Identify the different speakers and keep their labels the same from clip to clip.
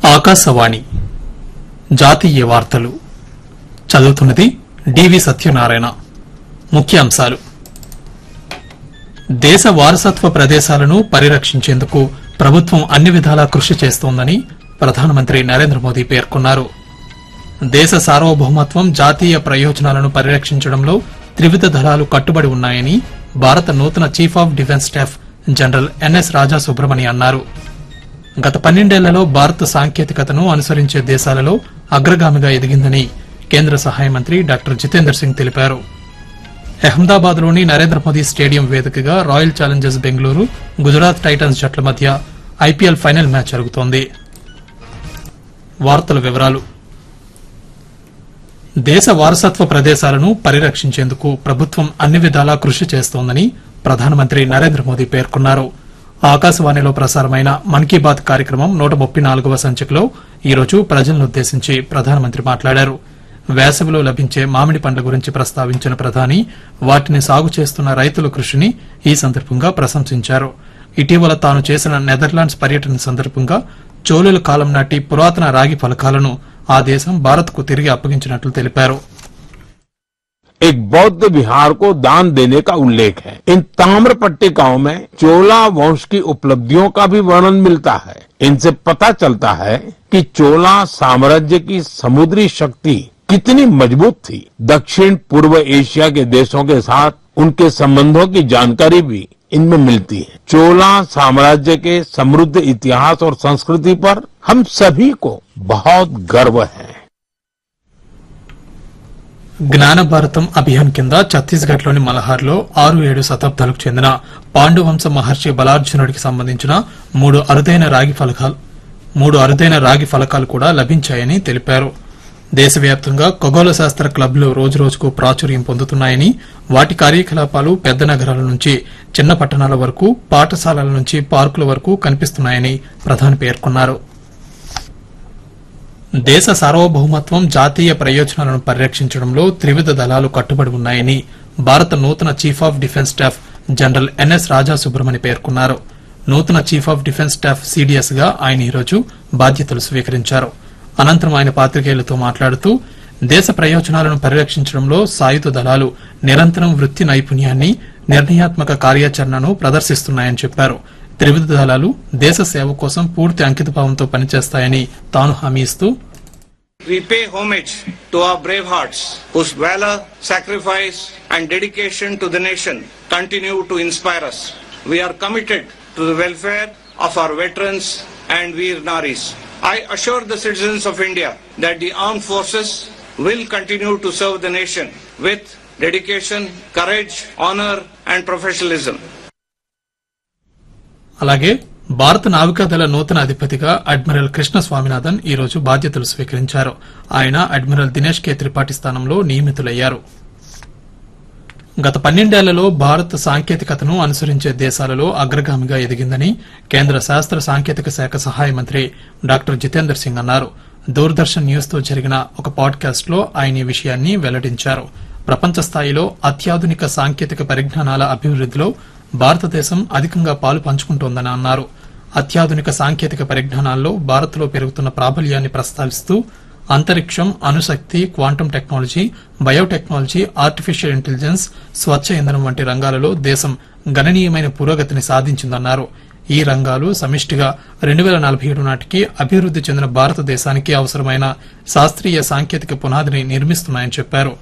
Speaker 1: ఆకాశవాణి జాతీయ వార్తలు చదువుతున్నది డివి సత్యనారాయణ ముఖ్యాంశాలు దేశ వారసత్వ ప్రదేశాలను పరిరక్షించేందుకు ప్రభుత్వం అన్ని విధాలా కృషి చేస్తోందని ప్రధానమంత్రి నరేంద్ర మోదీ పేర్కొన్నారు దేశ సార్వభౌమత్వం జాతీయ ప్రయోజనాలను పరిరక్షించడంలో త్రివిధ దళాలు కట్టుబడి ఉన్నాయని భారత నూతన chief of defence staff general NS Raja Subramani అన్నారు గత పన్నెండేళ్లలో భారత్ సాంకేతికతను అనుసరించే దేశాలలో అగ్రగామిగా ఎదిగిందని కేంద్ర సహాయ మంత్రి డాక్టర్ జితేందర్ సింగ్ తెలిపారు అహ్మదాబాద్ లోని నరేంద్ర మోదీ స్టేడియం వేదికగా royal Challengers Bengaluru Gujarat titans జట్ల మధ్య ఐపీఎల్ ఫైనల్ మ్యాచ్ జరుగుతోంది వార్తల వివరాలు దేశ వారసత్వ ప్రదేశాలను పరిరక్షించేందుకు ప్రభుత్వం అన్ని విధాలా కృషి చేస్తోందని ప్రధానమంత్రి నరేంద్ర మోదీ పేర్కొన్నారు ఆకాశవాణిలో ప్రసారమైన మన్ కీ బాత్ కార్యక్రమం నూట ముప్పై నాలుగవ సంచికలో ఈరోజు ప్రజలనుద్దేశించి ప్రధానమంత్రి మాట్లాడారు వేసవిలో లభించే మామిడి పండ్ల గురించి ప్రస్తావించిన ప్రధాని వాటిని సాగు చేస్తున్న రైతుల కృషిని ఈ సందర్భంగా ప్రశంసించారు ఇటీవల తాను చేసిన నెదర్లాండ్స్ పర్యటన సందర్భంగా చోళుల కాలం నాటి పురాతన రాగి ఫలకాలను ఆ దేశం భారత్కు తిరిగి అప్పగించినట్లు తెలిపారు
Speaker 2: एक बौद्ध विहार को दान देने का उल्लेख है इन ताम्र पट्टिकाओं में चोला वंश की उपलब्धियों का भी वर्णन मिलता है इनसे पता चलता है कि चोला साम्राज्य की समुद्री शक्ति कितनी मजबूत थी दक्षिण पूर्व एशिया के देशों के साथ उनके संबंधों की जानकारी भी इनमें मिलती है चोला साम्राज्य के समृद्ध इतिहास और संस्कृति पर हम सभी को बहुत गर्व है
Speaker 1: జ్ఞాన భారతం అభియాన్ కింద ఛత్తీస్గఢ్ లోని మలహార్లో ఆరు ఏడు శతాబ్దాలకు చెందిన పాండువంశ మహర్షి బలార్జునుడికి సంబంధించిన మూడు అరుదైన రాగి ఫలకాలు మూడు అరుదైన రాగి ఫలకాలు కూడా లభించాయని తెలిపారు దేశవ్యాప్తంగా ఖగోళ శాస్త్ర క్లబ్లు రోజురోజుకు ప్రాచుర్యం పొందుతున్నాయని వాటి కార్యకలాపాలు పెద్ద నగరాల నుంచి చిన్న పట్టణాల వరకు పాఠశాలల నుంచి పార్కుల వరకు కనిపిస్తున్నాయని ప్రధాని పేర్కొన్నారు దేశ సార్వభౌమత్వం జాతీయ ప్రయోజనాలను పరిరక్షించడంలో త్రివిధ దళాలు కట్టుబడి ఉన్నాయని భారత నూతన chief of defence staff general NS Raja Subramani పేర్కొన్నారు నూతన chief of defence staff CDS గా ఆయన ఈరోజు బాధ్యతలు స్వీకరించారు అనంతరం ఆయన పాత్రికేయులతో మాట్లాడుతూ దేశ ప్రయోజనాలను పరిరక్షించడంలో సాయుధ దళాలు నిరంతరం వృత్తి నైపుణ్యాన్ని నిర్ణయాత్మక కార్యాచరణను ప్రదర్శిస్తున్నాయని చెప్పారు త్రివిధ దళాలు దేశ సేవ కోసం పూర్తి అంకితభావంతో పనిచేస్తాయని తాను హామీ ఇస్తూ
Speaker 3: We pay homage to our brave hearts whose valor, sacrifice and dedication to the nation continue to inspire us. We are committed to the welfare of our veterans and Veer Naris. I assure the citizens of India that the armed forces will continue to serve the nation with dedication, courage, honor and professionalism.
Speaker 1: అలాగే భారత నావికాదళ నూతన అధిపతిగా admiral Krishna Swaminathan ఈ రోజు బాధ్యతలు స్వీకరించారు ఆయన admiral Dinesh కే త్రిపాఠి స్థానంలో నియమితులయ్యారు గత పన్నెండేళ్లలో భారత్ సాంకేతికతను అనుసరించే దేశాలలో అగ్రగామిగా ఎదిగిందని కేంద్ర శాస్త్ర సాంకేతిక శాఖ సహాయ మంత్రి డాక్టర్ జితేందర్ సింగ్ అన్నారు దూరదర్శన్ న్యూస్ తో జరిగిన ఒక పాడ్కాస్ట్ లో ఆయన ఈ విషయాన్ని వెల్లడించారు ప్రపంచ స్థాయిలో అత్యాధునిక సాంకేతిక పరిజ్ఞానాల అభివృద్దిలో భారతదేశం అధికంగా పాలు పంచుకుంటోందని అన్నారు అత్యాధునిక సాంకేతిక పరిజ్ఞానాల్లో భారత్లో పెరుగుతున్న ప్రాబల్యాన్ని ప్రస్తావిస్తూ అంతరిక్షం అణుశక్తి quantum technology biotechnology artificial intelligence స్వచ్ఛ ఇంధనం వంటి రంగాలలో దేశం గణనీయమైన పురోగతిని సాధించిందన్నారు ఈ రంగాలు సమిష్టిగా రెండు వేల నలభై ఏడు నాటికి అభివృద్ది చెందిన భారతదేశానికి అవసరమైన శాస్త్రీయ సాంకేతిక పునాదిని నిర్మిస్తున్నాయని చెప్పారు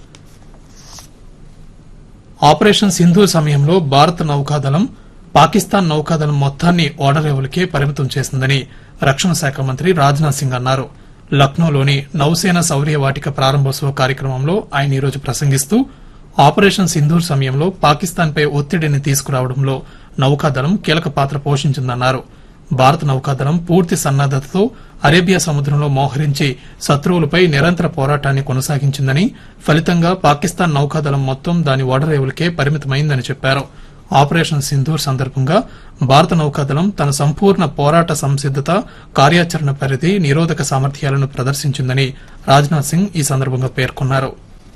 Speaker 1: ఆపరేషన్ సింధు సమయంలో భారత నౌకాదళం పాకిస్తాన్ నౌకాదళం మొత్తాన్ని ఓడరేవులకే పరిమితం చేసిందని రక్షణ శాఖ మంత్రి రాజ్నాథ్ సింగ్ అన్నారు లక్నోలోని నౌసేన శౌర్య వాటిక ప్రారంభోత్సవ కార్యక్రమంలో ఆయన ఈరోజు ప్రసంగిస్తూ ఆపరేషన్ సింధూర్ సమయంలో పాకిస్తాన్పై ఒత్తిడిని తీసుకురావడంలో నౌకాదళం కీలక పాత్ర పోషించిందన్నారు భారత నౌకాదళం పూర్తి సన్నద్దతతో అరేబియా సముద్రంలో మోహరించి శత్రువులపై నిరంతర పోరాటాన్ని కొనసాగించిందని ఫలితంగా పాకిస్తాన్ నౌకాదళం మొత్తం దాని ఓడరేవులకే పరిమితమైందని చెప్పారు ఆపరేషన్ సింధూర్ సందర్భంగా భారత నౌకాదళం తన సంపూర్ణ పోరాట సంసిద్దత కార్యాచరణ పరిధి నిరోధక సామర్థ్యాలను ప్రదర్శించిందని రాజ్నాథ్ సింగ్ ఈ సందర్భంగా పేర్కొన్నారు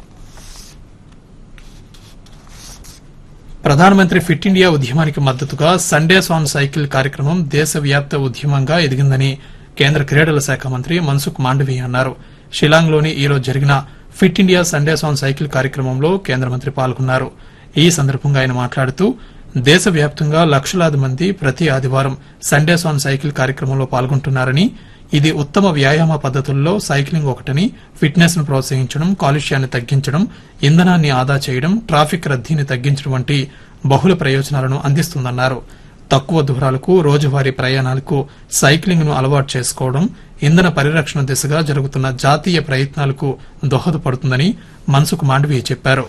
Speaker 1: ప్రధానమంత్రి ఫిట్ ఇండియా ఉద్యమానికి మద్దతుగా సండేస్ ఆన్ సైకిల్ కార్యక్రమం దేశవ్యాప్త ఉద్యమంగా ఎదిగిందని కేంద్ర క్రీడల శాఖ మంత్రి మన్సుఖ్ మాండవీయ అన్నారు షిలాంగ్లోని ఈ రోజు జరిగిన fit India Sundays on cycle కార్యక్రమంలో కేంద్ర మంత్రి పాల్గొన్నారు ఈ సందర్భంగా ఆయన మాట్లాడుతూ దేశవ్యాప్తంగా లక్షలాది మంది ప్రతి ఆదివారం సండేస్ ఆన్ సైకిల్ కార్యక్రమంలో పాల్గొంటున్నారని ఇది ఉత్తమ వ్యాయామ పద్ధతుల్లో సైక్లింగ్ ఒకటని ఫిట్నెస్ ను ప్రోత్సహించడం కాలుష్యాన్ని తగ్గించడం ఇంధనాన్ని ఆదా చేయడం ట్రాఫిక్ రద్దీని తగ్గించడం వంటి బహుళ ప్రయోజనాలను అందిస్తుందన్నారు తక్కువ దూరాలకు రోజువారీ ప్రయాణాలకు సైక్లింగ్ ను అలవాటు చేసుకోవడం ఇంధన పరిరక్షణ దిశగా జరుగుతున్న జాతీయ ప్రయత్నాలకు దోహదపడుతుందని మన్సుఖ్ మాండవీ చెప్పారు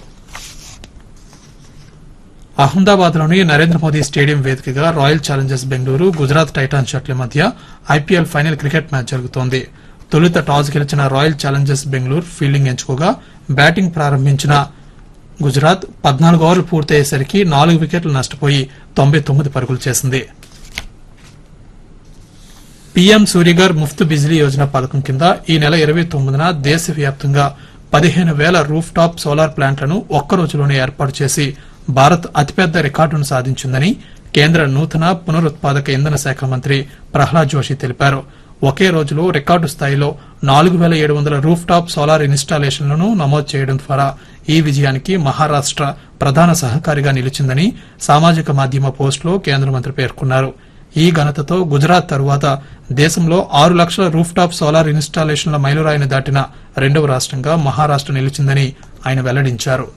Speaker 1: అహ్మదాబాద్ లోని నరేంద్ర మోదీ స్టేడియం వేదికగా royal Challengers Bengaluru Gujarat Titans జట్ల మధ్య ఐపీఎల్ ఫైనల్ క్రికెట్ మ్యాచ్ జరుగుతోంది తొలుత టాస్ గెలిచిన రాయల్ ఛాలెంజర్స్ బెంగళూరు ఫీల్డింగ్ ఎంచుకోగా బ్యాటింగ్ ప్రారంభించిన గుజరాత్ పద్నాలుగు ఓవర్లు పూర్తయ్యేసరికి నాలుగు వికెట్లు నష్టపోయి తొంభై తొమ్మిది పరుగులు చేసింది పీఎం సూర్యగర్ ముఫ్త్ బిజిలీ యోజన పథకం కింద ఈ నెల ఇరవై తొమ్మిదిన దేశవ్యాప్తంగా పదిహేను వేల రూఫ్ టాప్ సోలార్ ప్లాంట్లను ఒక్క రోజులోనే ఏర్పాటు చేసి భారత్ అతిపెద్ద రికార్డును సాధించిందని కేంద్ర నూతన పునరుత్పాదక ఇంధన శాఖ మంత్రి ప్రహ్లాద్ జోషి తెలిపారు ఒకే రోజులో రికార్డు స్థాయిలో నాలుగు వేల ఏడు వందల రూఫ్ టాప్ సోలార్ ఇన్స్టాలేషన్లను నమోదు చేయడం ద్వారా ఈ విజయానికి మహారాష్ట ప్రధాన సహకారిగా నిలిచిందని సామాజిక మాధ్యమ పోస్టులో కేంద్ర మంత్రి పేర్కొన్నారు ఈ ఘనతతో గుజరాత్ తరువాత దేశంలో ఆరు లక్షల రూఫ్ టాప్ సోలార్ ఇన్స్టాలేషన్ల మైలురాయిని దాటిన రెండవ రాష్ట్రంగా మహారాష్ట నిలిచిందని ఆయన వెల్లడించారు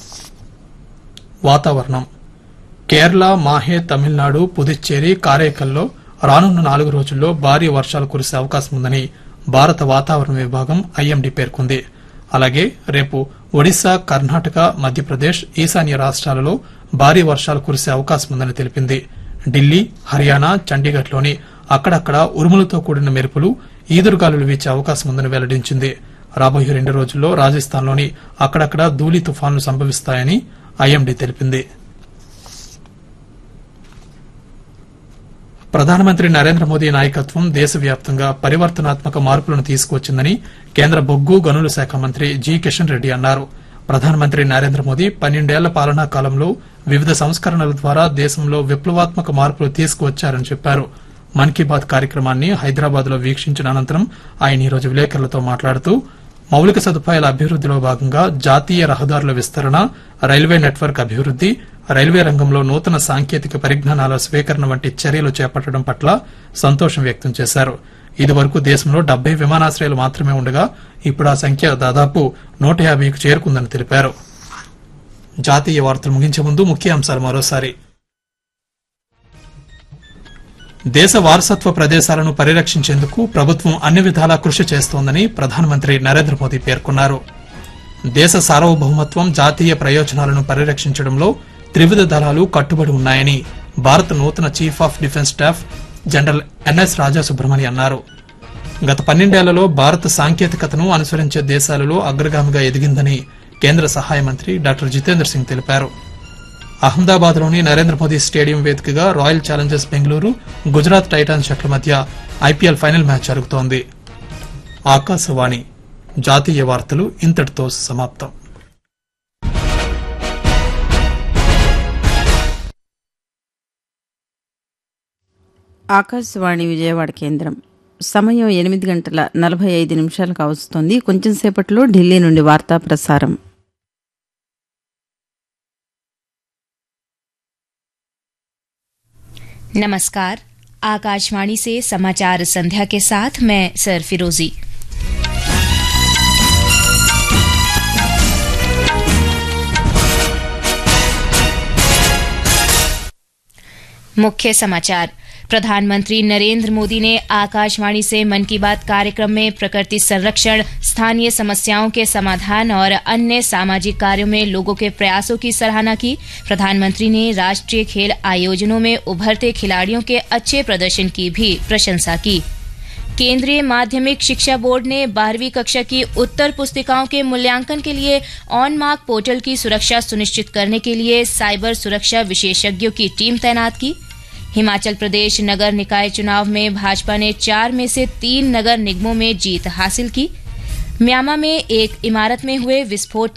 Speaker 1: వాతావరణం కేరళ మాహే తమిళనాడు పుదుచ్చేరి కారైకల్లో రానున్న నాలుగు రోజుల్లో భారీ వర్షాలు కురిసే అవకాశం ఉందని భారత వాతావరణ విభాగం ఐఎండీ పేర్కొంది అలాగే రేపు ఒడిశా కర్ణాటక మధ్యప్రదేశ్ ఈశాన్య రాష్ట్రాలలో భారీ వర్షాలు కురిసే అవకాశం ఉందని తెలిపింది ఢిల్లీ హర్యానా చండీగఢ్లోని అక్కడక్కడ ఉరుములతో కూడిన మెరుపులు ఈదురుగాలులు వీచే అవకాశం ఉందని వెల్లడించింది రాబోయే రెండు రోజుల్లో రాజస్థాన్లోని అక్కడక్కడ ధూళి తుఫాన్లు సంభవిస్తాయని ఐఎండీ తెలిపింది ప్రధానమంత్రి నరేంద్ర మోదీ నాయకత్వం దేశవ్యాప్తంగా పరివర్తనాత్మక మార్పులను తీసుకువచ్చిందని కేంద్ర బొగ్గు గనుల శాఖ మంత్రి జి కిషన్ రెడ్డి అన్నారు ప్రధానమంత్రి నరేంద్ర మోదీ పన్నెండేళ్ల పాలనా కాలంలో వివిధ సంస్కరణల ద్వారా దేశంలో విప్లవాత్మక మార్పులు తీసుకువచ్చారని చెప్పారు మన్ కీ బాత్ కార్యక్రమాన్ని హైదరాబాద్ లో వీక్షించిన అనంతరం ఆయన ఈరోజు విలేకరులతో మాట్లాడుతూ మౌలిక సదుపాయాల అభివృద్దిలో భాగంగా జాతీయ రహదారుల విస్తరణ రైల్వే నెట్వర్క్ అభివృద్ది రైల్వే రంగంలో నూతన సాంకేతిక పరిజ్ఞానాల స్వీకరణ వంటి చర్యలు చేపట్టడం పట్ల సంతోషం వ్యక్తం చేశారు ఇదివరకు దేశంలో డెబ్బై విమానాశ్రయాలు మాత్రమే ఉండగా ఇప్పుడు ఆ సంఖ్య దాదాపు నూట యాభైకు చేరుకుందని తెలిపారు జాతీయ వార్తలు ముగించే ముందు ముఖ్య అంశాలు మరోసారి దేశ వారసత్వ ప్రదేశాలను పరిరక్షించేందుకు ప్రభుత్వం అన్ని విధాలా కృషి చేస్తోందని ప్రధానమంత్రి నరేంద్ర మోదీ పేర్కొన్నారు దేశ సార్వభౌమత్వం జాతీయ ప్రయోజనాలను పరిరక్షించడంలో త్రివిధ దళాలు కట్టుబడి ఉన్నాయని భారత నూతన chief of defence staff general NS Raja Subrahmanya అన్నారు గత పన్నెండేళ్లలో భారత్ సాంకేతికతను అనుసరించే దేశాలలో అగ్రగామిగా ఎదిగిందని కేంద్ర సహాయ మంత్రి డాక్టర్ జితేంద్ర సింగ్ తెలిపారు అహ్మదాబాద్ లోని నరేంద్ర మోదీ స్టేడియం వేదికగా royal Challengers Bengaluru Gujarat Titans జట్ల మధ్య ఐపీఎల్ ఫైనల్ మ్యాచ్ జరుగుతోంది ఆకాశవాణి జాతీయ వార్తలు ఇంతటితో సమాప్తం
Speaker 4: ఆకాశవాణి విజయవాడ కేంద్రం సమయం ఎనిమిది గంటల నలభై ఐదు నిమిషాలకు వస్తుంది కొంచెం సేపట్లో ఢిల్లీ నుండి వార్తా ప్రసారం
Speaker 5: नमस्कार आकाशवाणी से समाचार संध्या के साथ मैं सर फिरोजी मुख्य समाचार प्रधानमंत्री नरेंद्र मोदी ने आकाशवाणी से मन की बात कार्यक्रम में प्रकृति संरक्षण स्थानीय समस्याओं के समाधान और अन्य सामाजिक कार्यों में लोगों के प्रयासों की सराहना की प्रधानमंत्री ने राष्ट्रीय खेल आयोजनों में उभरते खिलाड़ियों के अच्छे प्रदर्शन की भी प्रशंसा की केंद्रीय माध्यमिक शिक्षा बोर्ड ने बारहवीं कक्षा की उत्तर पुस्तिकाओं के मूल्यांकन के लिए ऑन मार्क पोर्टल की सुरक्षा सुनिश्चित करने के लिए साइबर सुरक्षा विशेषज्ञों की टीम तैनात की हिमाचल प्रदेश नगर निकाय चुनाव में भाजपा ने चार में से तीन नगर निगमों में जीत हासिल की म्यांमा में एक इमारत में हुए विस्फोट